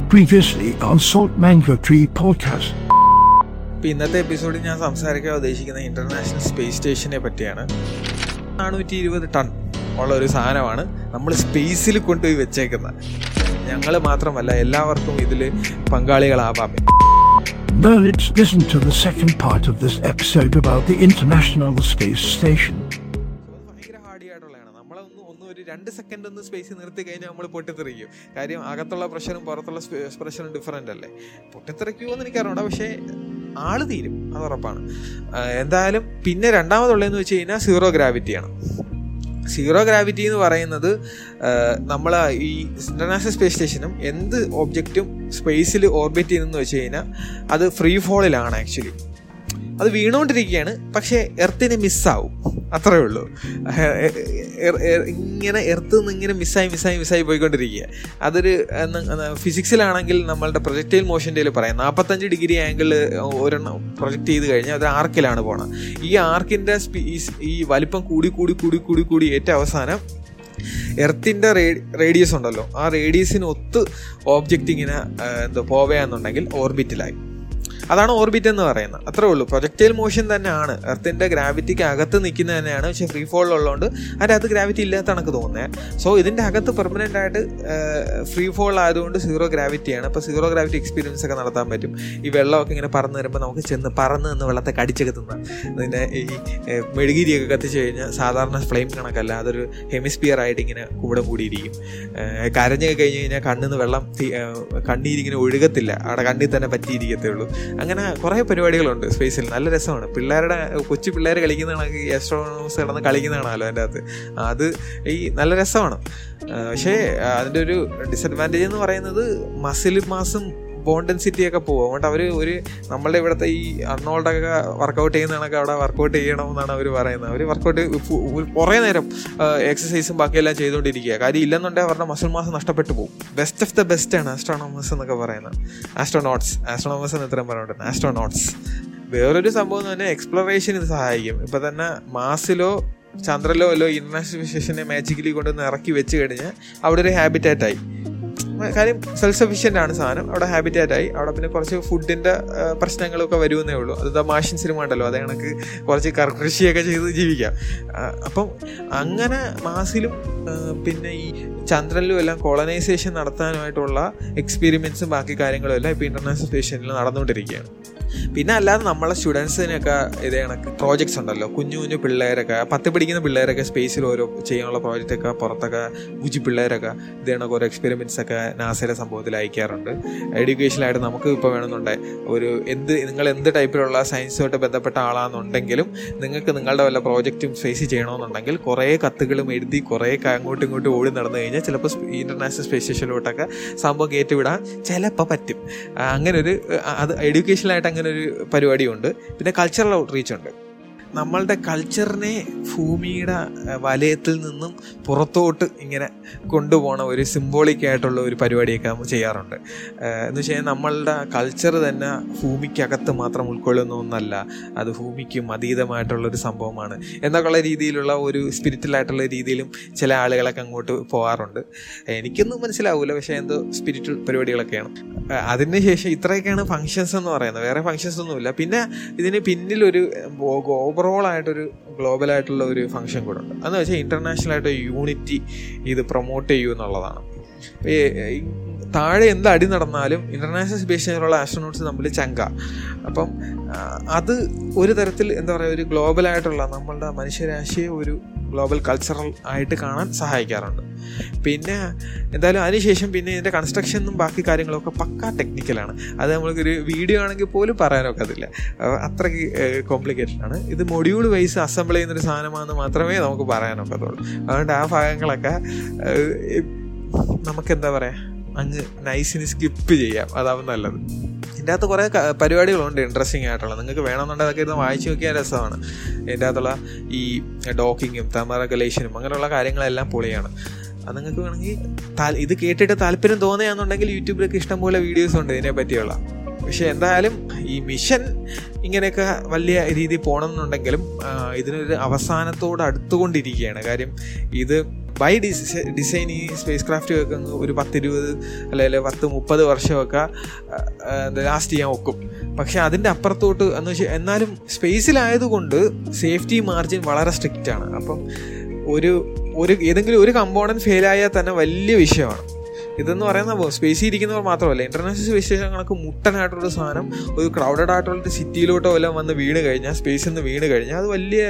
Previously on Salt Mango Tree Podcast. ഇപ്പൊ ഇന്നത്തെ എപ്പിസോഡിൽ ഞാൻ സംസാരിക്കാൻ ഉദ്ദേശിക്കുന്ന ഇന്റർനാഷണൽ സ്പേസ് സ്റ്റേഷനെ പറ്റിയാണ് നാനൂറ്റി ഇരുപത് ടൺ ഉള്ള ഒരു സാധനമാണ് നമ്മൾ സ്പേസിൽ കൊണ്ടുപോയി വെച്ചേക്കുന്നത് ഞങ്ങൾ മാത്രമല്ല എല്ലാവർക്കും ഇതിൽ പങ്കാളികളാവാം Now let's listen to the second part of this episode about the International Space Station. ഭയങ്കര ഹാർഡി ആയിട്ടുള്ളതാണ് നമ്മളൊന്ന് ഒന്ന് ഒരു രണ്ട് സെക്കൻഡ് ഒന്ന് സ്പേസിൽ നിർത്തി കഴിഞ്ഞാൽ നമ്മൾ പൊട്ടിത്തെറിക്കും കാര്യം അകത്തുള്ള പ്രഷറും പുറത്തുള്ള പ്രഷറും ഡിഫറൻ്റ് അല്ലേ പൊട്ടിത്തെറിക്കുമോ എന്ന് എനിക്കറിയണ്ട പക്ഷേ ആള് തീരും അത് ഉറപ്പാണ് ആ, എന്തായാലും പിന്നെ രണ്ടാമതുള്ളതെന്ന് വെച്ച് കഴിഞ്ഞാൽ സീറോ ഗ്രാവിറ്റിയാണ് സീറോ ഗ്രാവിറ്റി എന്ന് പറയുന്നത് നമ്മൾ ഈ ഇന്റർനാഷണൽ സ്പേസ് സ്റ്റേഷനും എന്ത് ഒബ്ജക്റ്റും സ്പേസിൽ ഓർബിറ്റ് ചെയ്യുന്നതെന്ന് വെച്ച് കഴിഞ്ഞാൽ അത് ഫ്രീ ഫോളിലാണ് ആക്ച്വലി അത് വീണുകൊണ്ടിരിക്കുകയാണ് പക്ഷേ എർത്തിന് മിസ്സാവും അത്രേ ഉള്ളൂ എ- എ- എ- ഇങ്ങനെ എർത്ത് നിന്ന് ഇങ്ങനെ മിസ്സായി മിസ്സായി മിസ്സായി പോയിക്കൊണ്ടിരിക്കുക അതൊരു ഫിസിക്സിലാണെങ്കിൽ നമ്മളുടെ പ്രൊജക്റ്റൈൽ മോഷൻ്റെ പറയാം നാൽപ്പത്തഞ്ച് ഡിഗ്രി ആംഗിൾ ഒരെണ്ണം പ്രൊജക്റ്റ് ചെയ്ത് കഴിഞ്ഞാൽ അത് ആർക്കിലാണ് പോണത് ഈ ആർക്കിൻ്റെ ഈ വലിപ്പം കൂടി കൂടി കൂടി കൂടി കൂടി ഏറ്റവും അവസാനം എർത്തിൻ്റെ റേഡിയസ് ഉണ്ടല്ലോ ആ റേഡിയസിന് ഒത്ത് ഓബ്ജക്റ്റ് ഇങ്ങനെ ആ, എന്താ പോവുകയാണെന്നുണ്ടെങ്കിൽ ഓർബിറ്റിലായി അതാണ് ഓർബിറ്റ് എന്ന് പറയുന്നത് അത്രേ ഉള്ളൂ പ്രൊജക്റ്റൈൽ മോഷൻ തന്നെയാണ് എർത്തിൻ്റെ ഗ്രാവിറ്റിക്ക് അകത്ത് നിൽക്കുന്നത് തന്നെയാണ് പക്ഷേ ഫ്രീ ഫോൾ ഉള്ളതുകൊണ്ട് അതിൻ്റെ അകത്ത് ഗ്രാവിറ്റി ഇല്ലാത്ത കണക്ക് തോന്നുന്നത് സോ ഇതിൻ്റെ അകത്ത് പെർമനൻ്റ് ആയിട്ട് ഫ്രീ ഫോൾ ആയതുകൊണ്ട് സീറോ ഗ്രാവിറ്റിയാണ് അപ്പോൾ സീറോ ഗ്രാവിറ്റി എക്സ്പീരിയൻസ് ഒക്കെ നടത്താൻ പറ്റും ഈ വെള്ളമൊക്കെ ഇങ്ങനെ പറന്ന് വരുമ്പോൾ നമുക്ക് ചെന്ന് പറന്ന് നിന്ന് വെള്ളത്തെ കടിച്ചൊക്കെ തിന്നാം അതിൻ്റെ ഈ ഏഹ്, മെഴുകുതിരിയൊക്കെ കത്തിച്ച് കഴിഞ്ഞാൽ സാധാരണ ഫ്ലെയിം കണക്കല്ല അതൊരു ഹെമിസ്ഫിയർ ആയിട്ട് ഇങ്ങനെ കൂടെ കൂടിയിരിക്കും ഏഹ്, കരഞ്ഞൊക്കെ കഴിഞ്ഞ് കഴിഞ്ഞാൽ കണ്ണിൽ നിന്ന് വെള്ളം തി- ഏഹ്, കണ്ണീരിങ്ങനെ ഒഴുകത്തില്ല അവിടെ കണ്ണിൽ തന്നെ പറ്റിയിരിക്കത്തേ ഉള്ളൂ അങ്ങനെ കുറേ പരിപാടികളുണ്ട് സ്പേസിൽ നല്ല രസമാണ് പിള്ളേരുടെ കൊച്ചു പിള്ളേർ കളിക്കുന്ന കണക്ക് ആസ്ട്രോണോസ് കിടന്ന് കളിക്കുന്ന കാണാമല്ലോ അതിൻ്റെ അകത്ത് അത് ഈ നല്ല രസമാണ് ആ, പക്ഷേ ആ, അതിൻ്റെ ഒരു ഡിസഡ്വാൻറ്റേജ് എന്ന് പറയുന്നത് മസിൽ മാസും ബോൺ ഡെൻസിറ്റി ഒക്കെ പോകും അതുകൊണ്ട് അവർ ഒരു നമ്മളുടെ ഇവിടുത്തെ ഈ അർണോൾഡൊക്കെ വർക്കൗട്ട് ചെയ്യുന്ന കണക്ക് അവിടെ വർക്കൗട്ട് ചെയ്യണമെന്നാണ് അവർ പറയുന്നത് അവർ വർക്കൗട്ട് കുറേ നേരം എക്സസൈസും ബാക്കിയെല്ലാം ചെയ്തുകൊണ്ടിരിക്കുക കാര്യം ഇല്ലെന്നുണ്ടെങ്കിൽ അവരുടെ മസിൽ മാസം നഷ്ടപ്പെട്ടു പോകും ബെസ്റ്റ് ഓഫ് ദ ബെസ്റ്റ് ആണ് ആസ്ട്രോണോമേഴ്സ് എന്നൊക്കെ പറയുന്നത് ആസ്ട്രോനോട്സ് ആസ്ട്രോണോമേഴ്സ് എന്ന് ഇത്രയും പറഞ്ഞിട്ടുണ്ട് ആസ്ട്രോനോട്സ് വേറൊരു സംഭവം എന്ന് പറഞ്ഞാൽ എക്സ്പ്ലോറേഷൻ ഇത് സഹായിക്കും ഇപ്പൊ തന്നെ മാസിലോ ചന്ദ്രനിലോ അല്ലോ ഇന്റർനാഷണൽ സ്റ്റേഷനെ മാജിക്കലി കൊണ്ടുവന്ന് ഇറക്കി വെച്ച് കഴിഞ്ഞാൽ അവിടെ ഒരു ഹാബിറ്റാറ്റ് ആയി കാര്യം സെൽഫ് സഫീഷ്യൻ്റ് ആണ് സാധനം അവിടെ ഹാബിറ്റാറ്റ് ആയി അവിടെ പിന്നെ കുറച്ച് ഫുഡിൻ്റെ പ്രശ്നങ്ങളൊക്കെ വരുമെന്നേ ഉള്ളൂ അത് മാഷ്യൻ സിനിമ ഉണ്ടല്ലോ അതേ കണക്ക് കുറച്ച് കർ- കൃഷിയൊക്കെ ചെയ്ത് ജീവിക്കാം ആ, അപ്പം അങ്ങനെ മാസിലും ആ, പിന്നെ ഈ ചന്ദ്രനിലും എല്ലാം കോളനൈസേഷൻ നടത്താനുമായിട്ടുള്ള എക്സ്പീരിമെൻസും ബാക്കി കാര്യങ്ങളും എല്ലാം ഇപ്പോൾ ഇൻ്റർനാഷണൽ സ്റ്റേഷനിൽ നടന്നുകൊണ്ടിരിക്കുകയാണ് പിന്നെ അല്ലാതെ നമ്മളെ സ്റ്റുഡൻസിനൊക്കെ ഇതേ കണക്ക് പ്രോജക്ട്സ് ഉണ്ടല്ലോ കുഞ്ഞു കുഞ്ഞു പിള്ളേരൊക്കെ പത്ത് പഠിക്കുന്ന പിള്ളേരൊക്കെ സ്പേസിൽ ഓരോ ചെയ്യാനുള്ള പ്രോജക്റ്റ് ഒക്കെ പുറത്തൊക്കെ കുജി പിള്ളേരൊക്കെ ഇതേ കണക്ക് ഓരോ എക്സ്പെരിമെന്റ്സ് ഒക്കെ നാസയുടെ സംഭവത്തിൽ അയക്കാറുണ്ട് എഡ്യൂക്കേഷനായിട്ട് നമുക്ക് ഇപ്പോൾ വേണമെന്നുണ്ടെ ഒരു എന്ത് നിങ്ങൾ എന്ത് ടൈപ്പിലുള്ള സയൻസുമായിട്ട് ബന്ധപ്പെട്ട ആളാണെന്നുണ്ടെങ്കിലും നിങ്ങൾക്ക് നിങ്ങളുടെ വല്ല പ്രോജക്റ്റും ഫേസ് ചെയ്യണമെന്നുണ്ടെങ്കിൽ കുറേ കത്തുകളും എഴുതി കുറേ ക- അങ്ങോട്ടും ഇങ്ങോട്ടും ഓടി നടന്നു കഴിഞ്ഞാൽ ചിലപ്പോൾ ഇന്റർനാഷണൽ സ്പേസ് സ്റ്റേഷനിലോട്ടൊക്കെ സംഭവം കയറ്റിവിടാൻ ചിലപ്പോൾ പറ്റും ആ, അങ്ങനെ ഒരു ആ, അത് എഡ്യൂക്കേഷനായിട്ട് അങ്ങനെ ഒരു പരിപാടിയുണ്ട് പിന്നെ കൾച്ചറൽ ഔട്ട്റീച്ച് ഉണ്ട് നമ്മളുടെ കൾച്ചറിനെ ഭൂമിയുടെ ആ, വലയത്തിൽ നിന്നും പുറത്തോട്ട് ഇങ്ങനെ കൊണ്ടുപോകണ ഒരു സിംബോളിക് ആയിട്ടുള്ള ഒരു പരിപാടിയൊക്കെ നമ്മൾ ചെയ്യാറുണ്ട് ആ, എന്ന് വെച്ച് കഴിഞ്ഞാൽ നമ്മളുടെ കൾച്ചർ തന്നെ ഭൂമിക്കകത്ത് മാത്രം ഉൾക്കൊള്ളുന്ന ഒന്നല്ല അത് ഭൂമിക്കും അതീതമായിട്ടുള്ള ഒരു സംഭവമാണ് എന്നൊക്കെയുള്ള രീതിയിലുള്ള ഒരു സ്പിരിറ്റുവലായിട്ടുള്ള രീതിയിലും ചില ആളുകളൊക്കെ അങ്ങോട്ട് പോകാറുണ്ട് എനിക്കൊന്നും മനസ്സിലാവില്ല പക്ഷേ എന്തോ സ്പിരിച്വൽ പരിപാടികളൊക്കെയാണ് ആ, അതിനുശേഷം ഇത്രയൊക്കെയാണ് ഫങ്ഷൻസ് എന്ന് പറയുന്നത് വേറെ ഫങ്ഷൻസ് ഒന്നുമില്ല പിന്നെ ഇതിന് പിന്നിലൊരു ഓവറോൾ ആയിട്ടൊരു ഗ്ലോബൽ ആയിട്ടുള്ള ഒരു ഫംഗ്ഷൻ കൂടെ ഉണ്ട് അതെന്ന് വെച്ചാൽ ഇന്റർനാഷണൽ ആയിട്ട് യൂണിറ്റി ഇത് പ്രൊമോട്ട് ചെയ്യൂ എന്നുള്ളതാണ് ഈ ഈ താഴെ എന്ത് അടി നടന്നാലും ഇന്റർനാഷണൽ സ്പേസ് സ്റ്റേഷനിലുള്ള ആസ്ട്രോനോട്സ് തമ്മിൽ ചങ്ക അപ്പം ആ, അത് ഒരു തരത്തിൽ എന്താ പറയുക ഒരു ഗ്ലോബൽ ആയിട്ടുള്ള നമ്മളുടെ മനുഷ്യരാശിയെ ഒരു ഗ്ലോബൽ കൾച്ചറൽ ആയിട്ട് കാണാൻ സഹായിക്കാറുണ്ട് പിന്നെ എന്തായാലും അതിനുശേഷം പിന്നെ ഇതിൻ്റെ കൺസ്ട്രക്ഷനും ബാക്കി കാര്യങ്ങളൊക്കെ പക്കാ ടെക്നിക്കലാണ് അത് നമ്മൾക്കൊരു വീഡിയോ ആണെങ്കിൽ പോലും പറയാനൊക്കത്തില്ല അഹ് അത്രയ്ക്ക് കോംപ്ലിക്കേറ്റഡ് ആണ് ഇത് മൊഡ്യൂൾ വൈസ് അസംബിൾ ചെയ്യുന്നൊരു സാധനമാണെന്ന് മാത്രമേ നമുക്ക് പറയാനൊക്കത്തുള്ളൂ അതുകൊണ്ട് ആ ഭാഗങ്ങളൊക്കെ ഏഹ്, നമുക്ക് എന്താ പറയുക അങ്ങ് നൈസിന് സ്കിപ്പ് ചെയ്യാം അതാവും നല്ലത് ഇതിൻ്റെ അകത്ത് കുറേ ക- പരിപാടികളുണ്ട് ഇൻട്രസ്റ്റിംഗ് ആയിട്ടുള്ള നിങ്ങൾക്ക് വേണമെന്നുണ്ടെങ്കിൽ അതൊക്കെ ഇരുന്ന് വായിച്ചു നോക്കിയാൽ രസമാണ് ഇതിൻ്റെ അകത്തുള്ള ഈ ഡോക്കിങ്ങും തെർമറഗുലേഷനും അങ്ങനെയുള്ള കാര്യങ്ങളെല്ലാം പൊളിയാണ് അത് നിങ്ങൾക്ക് വേണമെങ്കിൽ താൽ- ഇത് കേട്ടിട്ട് താല്പര്യം തോന്നുകയാണെന്നുണ്ടെങ്കിൽ യൂട്യൂബിലൊക്കെ ഇഷ്ടംപോലെ വീഡിയോസ് ഉണ്ട് ഇതിനെ പറ്റിയുള്ള പക്ഷെ എന്തായാലും ഈ മിഷൻ ഇങ്ങനെയൊക്കെ വലിയ രീതിയിൽ പോകണമെന്നുണ്ടെങ്കിലും ഇതിനൊരു അവസാനത്തോട് അടുത്തുകൊണ്ടിരിക്കുകയാണ് കാര്യം ഇത് ബൈ ഡിസ് ഡിസൈൻ ഈ സ്പേസ് ക്രാഫ്റ്റ് ഒരു പത്തിരുപത് അല്ലെങ്കിൽ പത്ത് മുപ്പത് വർഷമൊക്കെ ലാസ്റ്റ് ചെയ്യാൻ ഒക്കും പക്ഷെ അതിൻ്റെ അപ്പുറത്തോട്ട് എന്ന് വെച്ചാൽ എന്നാലും സ്പേസിലായതുകൊണ്ട് സേഫ്റ്റി മാർജിൻ വളരെ സ്ട്രിക്റ്റ് ആണ് അപ്പം ഒരു ഒരു ഏതെങ്കിലും ഒരു കമ്പോണൻറ്റ് ഫെയിലായാൽ തന്നെ വലിയ വിഷയമാണ് ഇതെന്ന് പറയുന്ന സ്പേസിൽ ഇരിക്കുന്നവർ മാത്രമല്ല ഇന്റർനാഷണൽ സ്പേസ് സ്റ്റേഷൻ കണക്ക് മുട്ടനായിട്ടുള്ള സാധനം ഒരു ക്രൗഡഡ് ആയിട്ടുള്ള സിറ്റിയിലോട്ടോ എല്ലാം വന്ന് വീണ് കഴിഞ്ഞാൽ സ്പേസിൽ നിന്ന് വീണ് കഴിഞ്ഞാൽ അത് വലിയ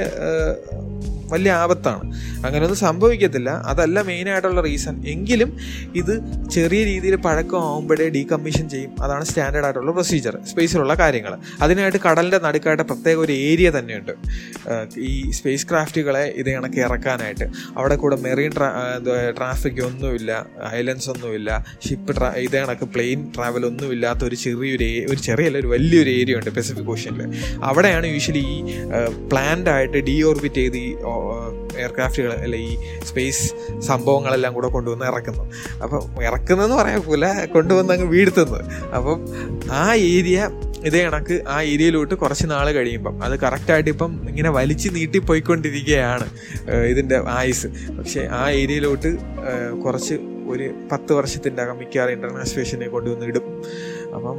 വലിയ ആപത്താണ് അങ്ങനെയൊന്നും സംഭവിക്കത്തില്ല അതല്ല മെയിനായിട്ടുള്ള റീസൺ എങ്കിലും ഇത് ചെറിയ രീതിയിൽ പഴക്കമാകുമ്പോഴേ ഡീകമ്മീഷൻ ചെയ്യും അതാണ് സ്റ്റാൻഡേർഡ് ആയിട്ടുള്ള പ്രൊസീജിയർ സ്പേസിലുള്ള കാര്യങ്ങൾ അതിനായിട്ട് കടലിൻ്റെ നടുക്കായിട്ട് പ്രത്യേക ഒരു ഏരിയ തന്നെയുണ്ട് ഈ സ്പേസ് ക്രാഫ്റ്റുകളെ ഇത് കണക്ക് ഇറക്കാനായിട്ട് അവിടെ കൂടെ മെറീൻ ട്രാഫിക് ഒന്നുമില്ല ഐലൻഡ്സ് ഒന്നുമില്ല ഷിപ്പ് ട്രാ ഇത് കണക്ക് പ്ലെയിൻ ട്രാവൽ ഒന്നും ഇല്ലാത്ത ഒരു ചെറിയൊരു ഒരു ചെറിയല്ല ഒരു വലിയൊരു ഏരിയ ഉണ്ട് പെസിഫിക് ഓഷ്യനിൽ അവിടെയാണ് യൂഷ്വലി ഈ പ്ലാൻഡ് ആയിട്ട് ഡീ ഓർബിറ്റ് ചെയ്ത് ഈ എയർക്രാഫ്റ്റുകൾ അല്ലെ ഈ സ്പേസ് സംഭവങ്ങളെല്ലാം കൂടെ കൊണ്ടുവന്ന് ഇറക്കുന്നു അപ്പം ഇറക്കുന്നതെന്ന് പറയാൻ പോലെ കൊണ്ടുവന്ന് അങ്ങ് വീഴ്ത്തുന്നത് അപ്പം ആ ഏരിയ ഇതേ കണക്ക് ആ ഏരിയയിലോട്ട് കുറച്ച് നാൾ കഴിയുമ്പം അത് കറക്റ്റായിട്ട് ഇപ്പം ഇങ്ങനെ വലിച്ചു നീട്ടി പോയിക്കൊണ്ടിരിക്കുകയാണ് ഇതിൻ്റെ ആയുസ് പക്ഷേ ആ ഏരിയയിലോട്ട് കുറച്ച് ഒരു പത്ത് വർഷത്തിൻ്റെ അകം മിക്കവാറും ഇൻ്റർനാഷണൽ സ്റ്റേഷനെ കൊണ്ടുവന്ന് ഇടും അപ്പം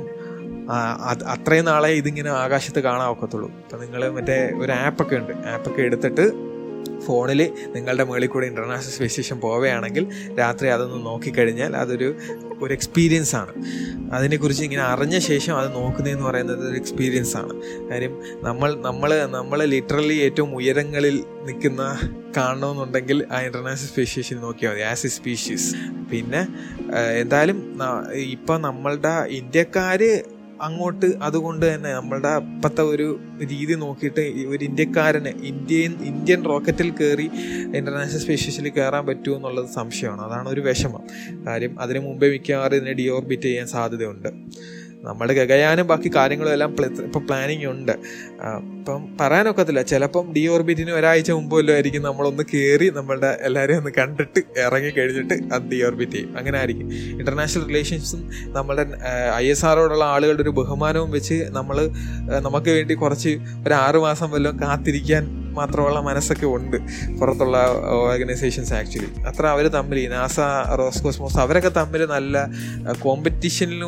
അത് അത്രയും നാളെ ഇതിങ്ങനെ ആകാശത്ത് കാണാൻ ഒക്കത്തുള്ളൂ അപ്പം നിങ്ങൾ മറ്റേ ഒരു ആപ്പൊക്കെ ഉണ്ട് ആപ്പൊക്കെ എടുത്തിട്ട് ഫോണിൽ നിങ്ങളുടെ മുകളിൽ കൂടെ ഇൻ്റർനാഷണൽ സ്പേസ് സ്റ്റേഷൻ പോവുകയാണെങ്കിൽ രാത്രി അതൊന്ന് നോക്കിക്കഴിഞ്ഞാൽ അതൊരു ഒരു എക്സ്പീരിയൻസ് ആണ് അതിനെക്കുറിച്ച് ഇങ്ങനെ അറിഞ്ഞ ശേഷം അത് നോക്കുന്നതെന്ന് പറയുന്നത് ഒരു എക്സ്പീരിയൻസ് ആണ് കാര്യം നമ്മൾ നമ്മൾ നമ്മൾ ലിറ്ററലി ഏറ്റവും ഉയരങ്ങളിൽ നിൽക്കുന്ന കാണണമെന്നുണ്ടെങ്കിൽ ആ ഇൻ്റർനാഷണൽ സ്പേസ് സ്റ്റേഷൻ നോക്കിയാൽ മതി ആസ് എ സ്പീഷീസ് പിന്നെ എന്തായാലും ഇപ്പം നമ്മളുടെ ഇന്ത്യക്കാർ അങ്ങോട്ട് അതുകൊണ്ട് തന്നെ നമ്മളുടെ അപ്പത്തെ ഒരു രീതി നോക്കിയിട്ട് ഒരു ഇന്ത്യക്കാരന് ഇന്ത്യൻ ഇന്ത്യൻ റോക്കറ്റിൽ കയറി ഇന്റർനാഷണൽ സ്പേസ് സ്റ്റേഷനിൽ കയറാൻ പറ്റുമോ എന്നുള്ളത് സംശയമാണ് അതാണ് ഒരു വിഷമം കാര്യം അതിനു മുമ്പേ മിക്കവാറും ഇതിനെ ഡിയോർബിറ്റ് ചെയ്യാൻ സാധ്യതയുണ്ട് നമ്മുടെ ഗഗയാനും ബാക്കി കാര്യങ്ങളും എല്ലാം ഇപ്പം പ്ലാനിങ് ഉണ്ട് ഇപ്പം പറയാനൊക്കത്തില്ല ചിലപ്പം ഡി ഓർബിറ്റിന് ഒരാഴ്ച മുമ്പ് വല്ലതും ആയിരിക്കും നമ്മളൊന്ന് കയറി നമ്മളുടെ എല്ലാവരെയും ഒന്ന് കണ്ടിട്ട് ഇറങ്ങി കഴിഞ്ഞിട്ട് അത് ഡി ഓർബിറ്റ് ചെയ്യും അങ്ങനെ ആയിരിക്കും ഇന്റർനാഷണൽ റിലേഷൻസും നമ്മുടെ ഐ എസ് ആറോടുള്ള ആളുകളുടെ ഒരു ബഹുമാനവും വെച്ച് നമ്മൾ നമുക്ക് വേണ്ടി കുറച്ച് ഒരു ആറു മാസം വല്ലതും കാത്തിരിക്കാൻ മാത്രമുള്ള മനസ്സൊക്കെ ഉണ്ട് പുറത്തുള്ള ഓർഗനൈസേഷൻസ് ആക്ച്വലി അത്ര അവർ തമ്മിൽ നാസ റോസ്കോസ്മോസ് അവരൊക്കെ തമ്മിൽ നല്ല കോമ്പറ്റീഷനിലും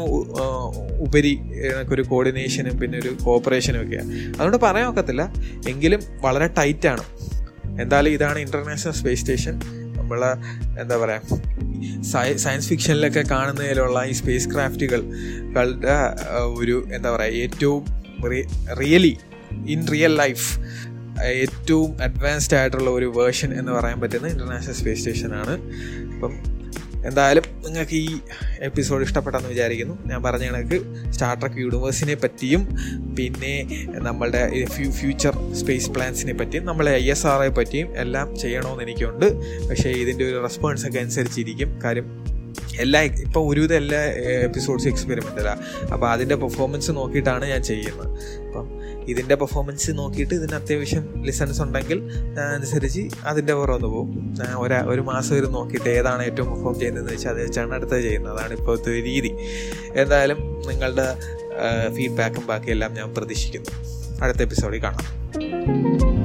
ഉപരി ഒരു കോർഡിനേഷനും പിന്നെ ഒരു കോപ്പറേഷനും ഒക്കെയാണ് അതുകൊണ്ട് പറയാൻ ഒക്കത്തില്ല എങ്കിലും വളരെ ടൈറ്റാണ് എന്തായാലും ഇതാണ് ഇന്റർനാഷണൽ സ്പേസ് സ്റ്റേഷൻ നമ്മൾ എന്താ പറയുക സയൻസ് ഫിക്ഷനിലൊക്കെ കാണുന്നതിലുള്ള ഈ സ്പേസ് ക്രാഫ്റ്റുകളുടെ ഒരു എന്താ പറയുക ഏറ്റവും റിയലി ഇൻ റിയൽ ലൈഫ് ഏറ്റവും അഡ്വാൻസ്ഡ് ആയിട്ടുള്ള ഒരു വേർഷൻ എന്ന് പറയാൻ പറ്റുന്ന ഇൻ്റർനാഷണൽ സ്പേസ് സ്റ്റേഷനാണ് അപ്പം എന്തായാലും നിങ്ങൾക്ക് ഈ എപ്പിസോഡ് ഇഷ്ടപ്പെട്ടെന്ന് വിചാരിക്കുന്നു ഞാൻ പറഞ്ഞ കണക്ക് സ്റ്റാർട്രക്ക് യൂണിവേഴ്സിനെ പറ്റിയും പിന്നെ നമ്മളുടെ ഫ്യൂച്ചർ സ്പേസ് പ്ലാൻസിനെ പറ്റിയും നമ്മളെ ഐ എസ് ആറെ പറ്റിയും എല്ലാം ചെയ്യണമെന്ന് എനിക്കുണ്ട് പക്ഷേ ഇതിൻ്റെ ഒരു റെസ്പോൺസ് ഒക്കെ അനുസരിച്ചിരിക്കും കാര്യം എല്ലാ ഇപ്പോൾ ഒരുവിധം എല്ലാ എപ്പിസോഡ്സ് എക്സ്പെരിമെൻ്റലാണ് അപ്പോൾ അതിൻ്റെ പെർഫോമൻസ് നോക്കിയിട്ടാണ് ഞാൻ ചെയ്യുന്നത് അപ്പം ഇതിൻ്റെ പെർഫോമൻസ് നോക്കിയിട്ട് ഇതിന് അത്യാവശ്യം ലിസൺസ് ഉണ്ടെങ്കിൽ അനുസരിച്ച് അതിൻ്റെ പുറമൊന്ന് പോകും ഒരു ഒരു മാസം ഒരു നോക്കിയിട്ട് ഏതാണ് ഏറ്റവും പെർഫോം ചെയ്യുന്നതെന്ന് വെച്ചാൽ അത് വെച്ചാണ് അടുത്തത് ചെയ്യുന്നത് അതാണ് ഇപ്പോഴത്തെ രീതി എന്തായാലും നിങ്ങളുടെ ഫീഡ്ബാക്കും ബാക്കിയെല്ലാം ഞാൻ പ്രതീക്ഷിക്കുന്നു അടുത്ത എപ്പിസോഡിൽ കാണാം